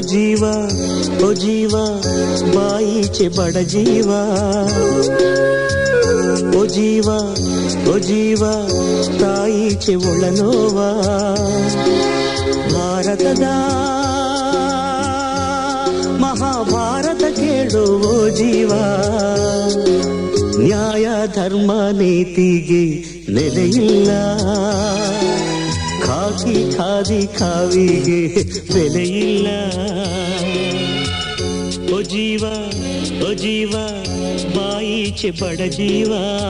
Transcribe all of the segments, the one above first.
ಜೀವ ಓ ಜೀವ ಬಾಯಿಚೆ ಬಡ ಜೀವ ಓ ಜೀವ ಓ ಜೀವ ತಾಯಿಚೆ ಒಳನೋವ ಭಾರತದ ಮಹಾಭಾರತ ಕೇಳು ಓ ಜೀವ ನ್ಯಾಯ ಧರ್ಮ ನೀತಿಗೆ ನೆಲೆಯಿಲ್ಲ ಖಾಕಿ ಖಾದಿ ಖಾವಿಗೆ ಬೆಲೆಯಿಲ್ಲ ಓ ಜೀವ ಓ ಜೀವ ಬಾಯಿಚೆ ಬಡ ಜೀವ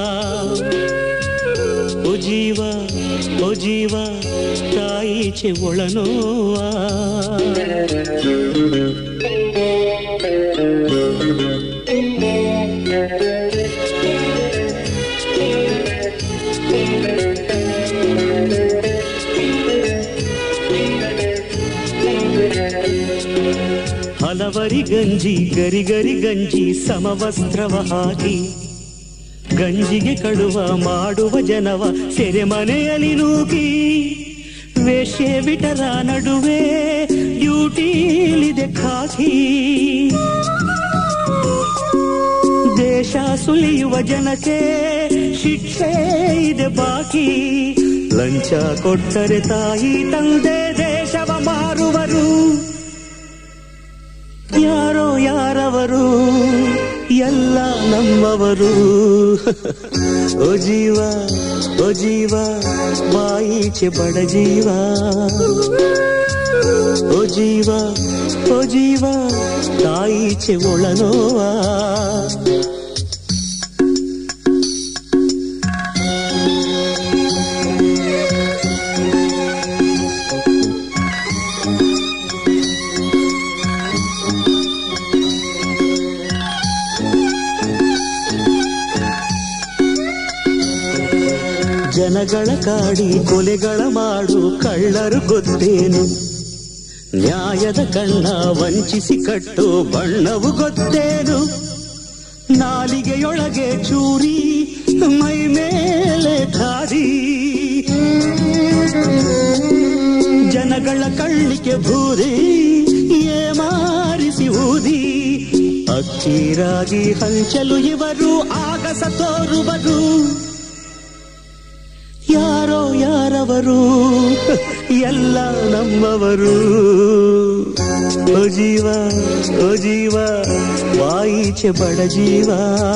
ಓ ಜೀವ ಓ ಜೀವ ತಾಯಿಚೆ ಒಳನೋವ ಹಲವರಿ ಗಂಜಿ ಗರಿ ಗರಿ ಗಂಜಿ ಸಮವಸ್ತ್ರವ ಹಾಕಿ ಗಂಜಿಗೆ ಕಡುವ ಮಾಡುವ ಜನವ ಸೆರೆಮನೆಯಲ್ಲಿ ನೂಕಿ ವೇಶ್ಯೆ ಬಿಟರ ನಡುವೆ ಡ್ಯೂಟಿಲಿದೆ ಖಾಕಿ ದೇಶ ಸುಲಿಯುವ ಜನಕ್ಕೆ ಶಿಕ್ಷೆ ಇದೆ ಬಾಕಿ ಲಂಚ ಕೊಟ್ಟರೆ ತಾಯಿ ತಂದೆ ದೇಶವ ಮಾರುವರು ಯಾರೋ ಯಾರವರು ಎಲ್ಲ ನಮ್ಮವರು ಓ ಜೀವ ಓ ಜೀವ ಬಾಯಿಚೆ ಬಡ ಜೀವ ಓ ಜೀವ ಓ ಜೀವ ತಾಯಿಚೆ ಒಳನೋವ ಜನಗಳ ಕಾಡಿ ಕೊಲೆಗಳ ಮಾಡು ಕಳ್ಳರು ಗೊತ್ತೇನು ನ್ಯಾಯದ ಕಣ್ಣ ವಂಚಿಸಿ ಕಟ್ಟು ಬಣ್ಣವು ಗೊತ್ತೇನು ನಾಲಿಗೆಯೊಳಗೆ ಚೂರಿ ಮೈ ಮೇಲೆ ಖಾದಿ ಜನಗಳ ಕಳ್ಳಿಕೆ ಬೂದಿ ಏ ಮಾರಿಸಿ ಊದಿ ಅಕ್ಕಿರಾಗಿ ಹಂಚಲು ಇವರು ಆಗಸ ತೋರುವರು ಯಾರೋ ಯಾರವರು ಎಲ್ಲ ನಮ್ಮವರು ಓ ಜೀವ ಓ ಜೀವ ಬಾಯಿಚೆ ಬಡ ಜೀವ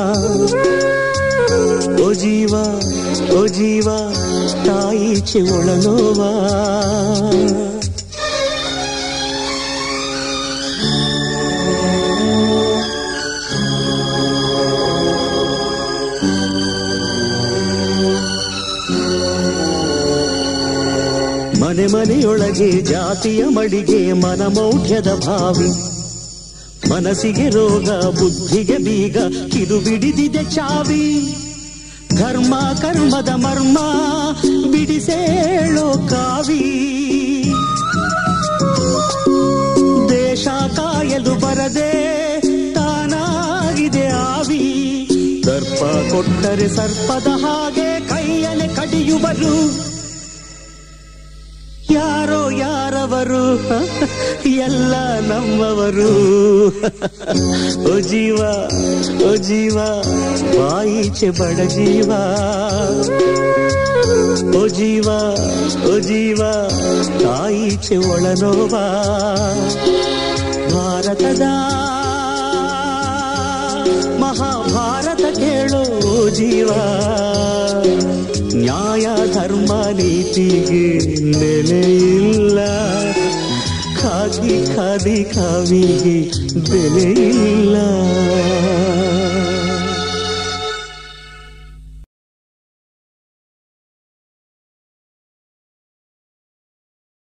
ಓ ಜೀವ ಓ ಜೀವ ತಾಯಿಚೆ ಒಳನೋವಾ ಮನೆ ಮನೆಯೊಳಗೆ ಜಾತಿಯ ಮಡಿಗೆ ಮನಮೌಢ್ಯದ ಭಾವಿ ಮನಸ್ಸಿಗೆ ರೋಗ ಬುದ್ಧಿಗೆ ಬೀಗ ಕಿದು ಬಿಡಿದಿದೆ ಚಾವಿ ಧರ್ಮ ಕರ್ಮದ ಮರ್ಮ ಬಿಡಿಸೇಳೋ ಕಾವಿ ದೇಶ ಕಾಯಲು ಬರದೆ ತಾನಾಗಿದೆ ಆವಿ ದರ್ಪ ಕೊಟ್ಟರೆ ಸರ್ಪದ ಹಾಗೆ ಕೈಯನೆ ಕಡಿಯುವರು ಯಾರೋ ಯಾರವರು ಎಲ್ಲ ನಮ್ಮವರು ಓ ಜೀವ ಓ ಜೀವ ಬಾಯಿಚೆ ಬಡ ಜೀವ ಓ ಜೀವ ಓ ಜೀವ ತಾಯಿಚೆ ಒಳನೋವ ಭಾರತದ ಮಹಾಭಾರತ ಕೇಳೋ ಜೀವ ನ್ಯಾಯ ಧರ್ಮ ನೀತಿಗೆ ನೆಲೆಯಿಲ್ಲ ಖಾದಿ ಖಾದಿ ಖಾವಿಗೆ ಬೆಲೆ ಇಲ್ಲ